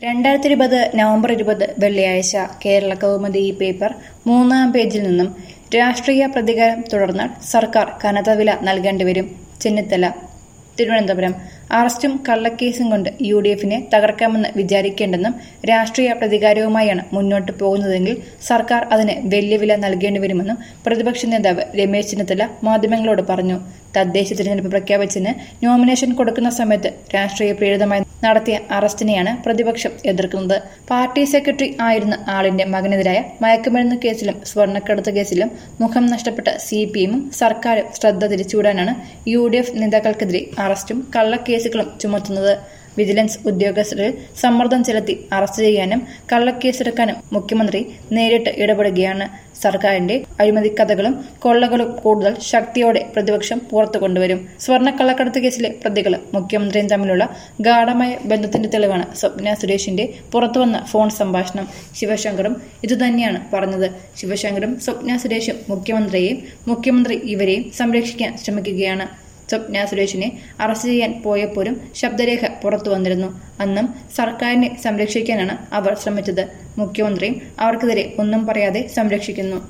രണ്ടായിരത്തി ഇരുപത് നവംബർ ഇരുപത് വെള്ളിയാഴ്ച കേരള കൗമുദി ഈ പേപ്പർ മൂന്നാം പേജിൽ നിന്നും രാഷ്ട്രീയ പ്രതികാരം തുടർന്നാൽ സർക്കാർ കനത്ത വില നൽകേണ്ടിവരും ചെന്നിത്തല തിരുവനന്തപുരം അറസ്റ്റും കള്ളക്കേസും കൊണ്ട് യു ഡി എഫിനെ തകർക്കാമെന്ന് വിചാരിക്കേണ്ടെന്നും രാഷ്ട്രീയ പ്രതികാരവുമായാണ് മുന്നോട്ട് പോകുന്നതെങ്കിൽ സർക്കാർ അതിന് വലിയ വില നൽകേണ്ടിവരുമെന്നും പ്രതിപക്ഷ നേതാവ് രമേശ് ചെന്നിത്തല മാധ്യമങ്ങളോട് പറഞ്ഞു തദ്ദേശ തിരഞ്ഞെടുപ്പ് പ്രഖ്യാപിച്ചതിന് നോമിനേഷൻ കൊടുക്കുന്ന സമയത്ത് രാഷ്ട്രീയ പ്രേരിതമായി നടത്തിയ അറസ്റ്റിനെയാണ് പ്രതിപക്ഷം എതിർക്കുന്നത് പാർട്ടി സെക്രട്ടറി ആയിരുന്ന ആളിന്റെ മകനെതിരായ മയക്കുമരുന്ന് കേസിലും സ്വർണ്ണക്കടത്ത് കേസിലും മുഖം നഷ്ടപ്പെട്ട സി പി എമ്മും സർക്കാരും ശ്രദ്ധ തിരിച്ചുവിടാനാണ് യു ഡി എഫ് നേതാക്കൾക്കെതിരെ അറസ്റ്റും കള്ളക്കേസുകളും ചുമത്തുന്നത് വിജിലൻസ് ഉദ്യോഗസ്ഥരിൽ സമ്മർദ്ദം ചെലുത്തി അറസ്റ്റ് ചെയ്യാനും കള്ളക്കേസെടുക്കാനും മുഖ്യമന്ത്രി നേരിട്ട് ഇടപെടുകയാണ് സർക്കാരിന്റെ അഴിമതിക്കഥകളും കൊള്ളകളും കൂടുതൽ ശക്തിയോടെ പ്രതിപക്ഷം പുറത്തു കൊണ്ടുവരും സ്വർണ്ണക്കള്ളക്കടത്ത് കേസിലെ പ്രതികൾ മുഖ്യമന്ത്രിയും തമ്മിലുള്ള ഗാഠമായ ബന്ധത്തിന്റെ തെളിവാണ് സ്വപ്ന സുരേഷിന്റെ പുറത്തുവന്ന ഫോൺ സംഭാഷണം ശിവശങ്കറും ഇതുതന്നെയാണ് പറഞ്ഞത് ശിവശങ്കറും സ്വപ്ന സുരേഷും മുഖ്യമന്ത്രിയെയും മുഖ്യമന്ത്രി ഇവരെയും സംരക്ഷിക്കാൻ ശ്രമിക്കുകയാണ് സ്വപ്ന സുരേഷിനെ അറസ്റ്റ് ചെയ്യാൻ പോയപ്പോഴും ശബ്ദരേഖ പുറത്തു വന്നിരുന്നു അന്നും സർക്കാരിനെ സംരക്ഷിക്കാനാണ് അവർ ശ്രമിച്ചത് മുഖ്യമന്ത്രിയും അവർക്കെതിരെ ഒന്നും പറയാതെ സംരക്ഷിക്കുന്നു